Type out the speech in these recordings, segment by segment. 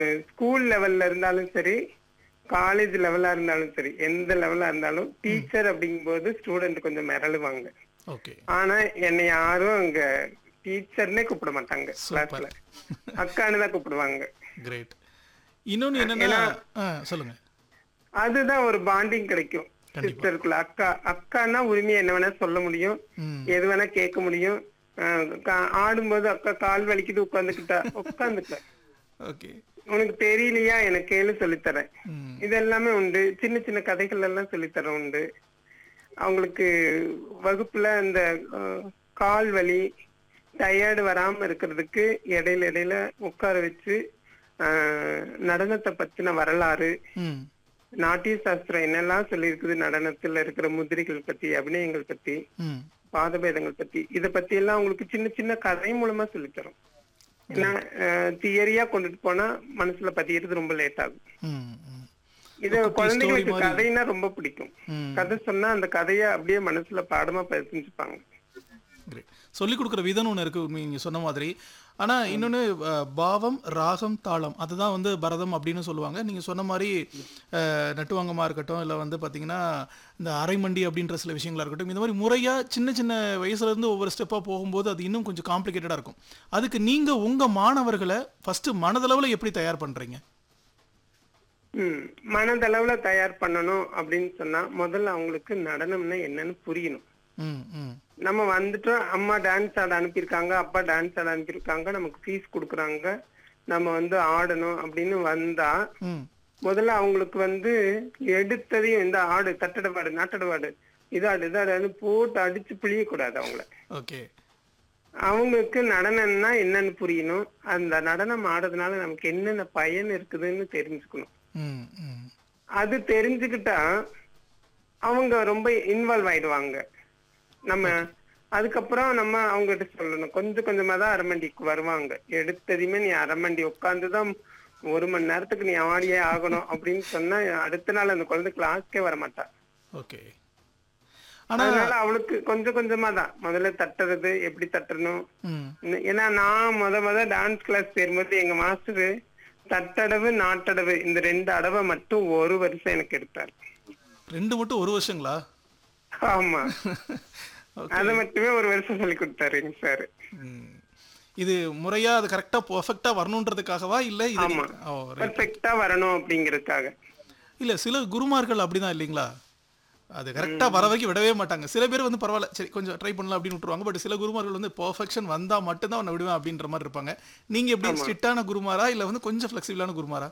School லெவல்ல இருந்தாலும் சரி காலேஜ் லெவலா இருந்தாலும் சரி எந்த லெவலா இருந்தாலும் டீச்சர் அப்படிங்கும்போது ஸ்டூடெண்ட் கொஞ்சம் மிரளுவாங்க ஓகே ஆனா என்னை யாரும் அங்க டீச்சர்னே கூப்பிட மாட்டாங்க கிளாஸ்ல அக்கான்னு தான் கூப்பிடுவாங்க கிரேட் இன்னொன்னு என்னன்னா ஆ, சொல்லுங்க அதுதான் ஒரு பாண்டிங் கிடைக்கும் சிஸ்டருக்குள்ள அக்கா அக்கான்னா உரிமையை என்ன வேணா சொல்ல முடியும் ம் எது வேணா கேட்க முடியும் அஹ் கா- ஆடும்போது அக்கா கால் வலிக்குது உட்காந்துக்கிட்டா உட்காந்துக்க ஓகே உனக்கு தெரியலையா எனக்கு கேளு சொல்லித்தரேன் ம் இது எல்லாமே உண்டு சின்ன சின்ன கதைகள் எல்லாம் சொல்லித்தரேன் உண்டு அவங்களுக்கு வகுப்புல அந்த அஹ், கால் வலி டயர்டு வராம இருக்கிறதுக்கு இடையில இடையில உட்கார வச்சு அஹ், நடனத்தை பத்தின வரலாறு ம் நாட்டிய சாஸ்திரம் என்னெல்லாம் சொல்லியிருக்குது நடனத்துல இருக்கிற முதிரைகள் பத்தி அபிநயங்கள் பத்தி ம் பாதபேதங்கள் பத்தி இத பத்தி எல்லாம் உங்களுக்கு சின்ன சின்ன கதை மூலமா சொல்லித்தரோம் ஏன்னா தியரியா கொண்டுட்டு போனா மனசுல பதியறது ரொம்ப லேட் ஆகும் ம் ம் இது குழந்தைங்களுக்கு கதைன்னா ரொம்ப பிடிக்கும் ம் கதை சொன்னா அந்த கதைய அப்படியே மனசுல பாடமா பதிஞ்சுப்பாங்க கிரேட் சொல்லிக் கொடுக்குற விதம்னு ஒன்று இருக்குது உண்மை நீங்கள் சொன்ன மாதிரி ஆனால் இன்னொன்று பாவம் ராகம் தாளம் அதுதான் வந்து பரதம் அப்படின்னு சொல்லுவாங்க நீங்கள் சொன்ன மாதிரி அஹ், நட்டுவாங்கமாக இருக்கட்டும் இல்லை வந்து பார்த்தீங்கன்னா இந்த அரைமண்டி அப்படின்ற சில விஷயங்களா இருக்கட்டும் இந்த மாதிரி முறையாக சின்ன சின்ன வயசுலேருந்து ஒவ்வொரு ஸ்டெப்பாக போகும்போது அது இன்னும் கொஞ்சம் காம்ப்ளிகேட்டடாக இருக்கும் அதுக்கு நீங்கள் உங்கள் மாணவர்களை ஃபஸ்ட்டு மனதளவில் எப்படி தயார் பண்ணுறீங்க ம் மனதளவுல தயார் பண்ணணும் அப்படின்னு சொன்னா முதல்ல அவங்களுக்கு நடனம்னா என்னன்னு புரியணும் ம் ம் நம்ம வந்துட்டோம் அம்மா டான்ஸ் ஆட அனுப்பியிருக்காங்க அப்பா டான்ஸ் ஆட அனுப்பியிருக்காங்க நமக்கு ஃபீஸ் கொடுக்குறாங்க நம்ம வந்து ஆடணும் அப்படின்னு வந்தா ம் முதல்ல அவங்களுக்கு வந்து எடுத்ததையும் இந்த ஆடு தட்டடவாடு நாட்டடவாடு இதாடு இதாடு போட்டு அடிச்சு பிழியக்கூடாது அவங்கள ஓகே அவங்களுக்கு நடனம்னா என்னன்னு புரியணும் அந்த நடனம் ஆடுறதுனால நமக்கு என்னென்ன பயன் இருக்குதுன்னு தெரிஞ்சுக்கணும் ம் ம் அது தெரிஞ்சுக்கிட்டா அவங்க ரொம்ப இன்வால்வ் ஆயிடுவாங்க நம்ம அதுக்கப்புறம் நம்ம அவங்ககிட்ட சொல்லணும் கொஞ்சம் கொஞ்சமா தான் அரமண்டிக்கு வருவாங்க எடுத்ததையுமே நீ அரமண்டி உட்காந்துதான் ஒரு மணி நேரத்துக்கு நீ ஆடியே ஆகணும் அப்படின்னு சொன்னா அடுத்த நாள் அந்த குழந்தை கிளாஸ்க்கே வர மாட்டா ஓகே ஆனால் அதனால அவளுக்கு கொஞ்சம் கொஞ்சமா தான் முதல்ல தட்டுறது எப்படி தட்டணும் ம் இன்னும் ஏன்னா நான் முத முத டான்ஸ் கிளாஸ் சேரும்போது எங்க மாஸ்டர் தட்டடவு நாட்டடவு இந்த ரெண்டு அடவை மட்டும் ஒரு வருஷம் எனக்கு எடுத்தார் ரெண்டு மட்டும் ஒரு வருஷங்களா ஆமா ஓகே அதை மட்டுமே ஒரு வருஷம் சொல்லி கொடுத்தாரு எங்க சார் ம். இது முறையா அது கரெக்டா பர்ஃபெக்டா வரணுன்றதுக்காகவா இல்ல இது ஆமா. ஓ right. பெர்ஃபெக்டா வரணும் அப்படிங்கறதுக்காக இல்ல சில குருமார்கள் அப்படிதான் இல்லைங்களா அது கரெக்டா வர வரைக்கும் விடவே மாட்டாங்க சில பேர் வந்து பரவாயில்ல சரி கொஞ்சம் ட்ரை பண்ணலாம் அப்படின்னு விட்டுருவாங்க பட் சில குருமார்கள் வந்து பர்ஃபெக்ஷன் வந்தா மட்டும்தான் அவனை விடுவேன் அப்படின்ற மாதிரி இருப்பாங்க நீங்க எப்படி ஸ்ட்ரிக்டான குருமாரா இல்ல வந்து கொஞ்சம் ஃபிளெக்சிபிளான குருமாரா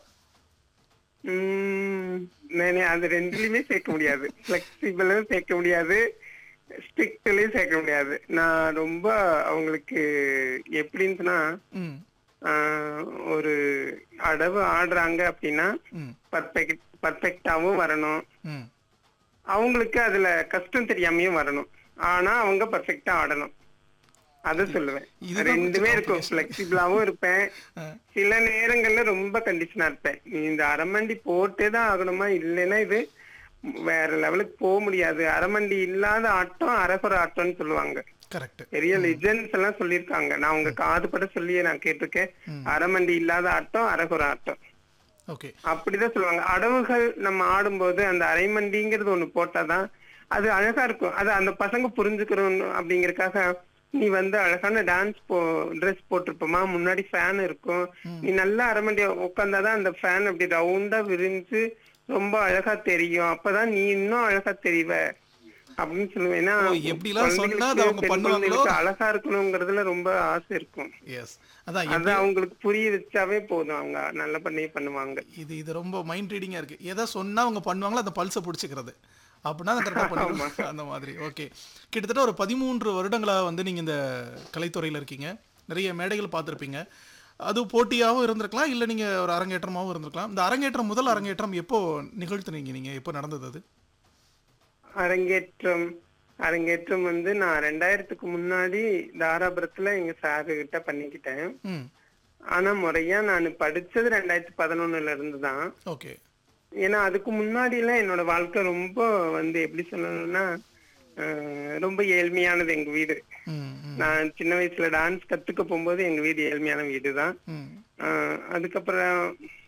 உம் நானே அது ரெண்டுலயுமே சேர்க்க முடியாது பிளெக்சிபிளும் சேர்க்க முடியாது ஸ்ட்ரிக்ட்லயும் சேர்க்க முடியாது நான் ரொம்ப அவங்களுக்கு எப்படின்னு சொன்னா ம் ஆஹ், ஒரு அடவு ஆடுறாங்க அப்படின்னா ம் பர்ஃபெக்ட் பர்ஃபெக்டாவும் வரணும் ம் அவங்களுக்கு அதுல கஷ்டம் தெரியாமையும் வரணும் ஆனா அவங்க பர்ஃபெக்டா ஆடணும் அத சொல்லுவேன் இதுதான் ரெண்டுமே கொஞ்சம் இருக்கும் பிளெக்சிபிளாவும் இருப்பேன் ஆ. சில நேரங்கள்ல ரொம்ப கண்டிஷனா இருப்பேன் நீ இந்த அரமண்டி போட்டே தான் ஆகணுமா இல்லைன்னா இது வேற லெவலுக்கு போக முடியாது அரமண்டி இல்லாத ஆட்டம் அரகுற ஆட்டம்னு சொல்லுவாங்க கரெக்ட் பெரிய லெஜெண்ட்ஸ் எல்லாம் சொல்லியிருக்காங்க நான் உங்க காதுபட சொல்லியே நான் கேட்டிருக்கேன் அரமண்டி இல்லாத ஆட்டம் அரகுற ஆட்டம் ஓகே அப்படிதான் சொல்லுவாங்க அடவுகள் நம்ம ஆடும்போது அந்த அரைமண்டிங்கிறது ஒண்ணு போட்டாதான் அது அழகா இருக்கும் அது அந்த பசங்க புரிஞ்சுக்கிறோம் அப்படிங்கறதுக்காக நீ வந்து அழகான டான்ஸ் போ ட்ரெஸ் போட்டிருப்போமா முன்னாடி ஃபேன் இருக்கும் நீ நல்லா அரமண்டி உட்காந்தாதான் அந்த ஃபேன் அப்படி ரவுண்டா விரிஞ்சு ரொம்ப அழகா தெரியும் அப்பதான் நீ இன்னும் அழகா தெரிவ அப்படின்னு சொல்லுவேன் ஏன்னா ஓ, எப்படிலாம் சொன்னா அது அவங்க குழந்தைகளுக்கு, பெண் பண்ணுவாங்களோ? குழந்தைகளுக்கு அழகா இருக்கணுங்கிறதுல ரொம்ப ஆசை இருக்கும் எஸ் அதான் அது அவங்களுக்கு புரிய வச்சாவே போதும் அவங்க நல்லா பண்ணி பண்ணுவாங்க இது இது ரொம்ப மைண்ட் ரீடிங்கா இருக்கு எதை சொன்னா அவங்க பண்ணுவாங்களோ அந்த பல்ஸை பிடிச்சிக்கிறது அப்படின்னா அதை கரெக்டாக பண்ணிடுவாங்க அந்த மாதிரி ஓகே கிட்டத்தட்ட ஒரு பதிமூன்று வருடங்களா வந்து நீங்க இந்த கலைத்துறையில இருக்கீங்க நிறைய மேடைகள் பார்த்துருப்பீங்க அது போட்டியாகவும் இருந்திருக்கலாம் இல்லை நீங்க ஒரு அரங்கேற்றமாகவும் இருந்திருக்கலாம் இந்த அரங்கேற்றம் முதல் அரங்கேற்றம் எப்போ நிகழ்த்துனீங்க நீங்க எப்போ நடந்தது அது அரங்கேற்றம் அரங்கேற்றம் வந்து நான் ரெண்டாயிரத்துக்கு முன்னாடி தாராபுரத்துல எங்க சாரு கிட்ட பண்ணிக்கிட்டேன் ம் ஆனா முறையா நான் படிச்சது ரெண்டாயிரத்தி பதினொன்னுல இருந்து தான் ஓகே ஏன்னா அதுக்கு முன்னாடி எல்லாம் என்னோட வாழ்க்கை ரொம்ப வந்து எப்படி சொல்லணும்னா அஹ், ரொம்ப ஏழ்மையானது எங்க வீடு ம் ம் நான் சின்ன வயசுல டான்ஸ் கத்துக்க போகும்போது எங்க வீடு ஏழ்மையான வீடு தான் ம் ஆஹ் அதுக்கப்புறம்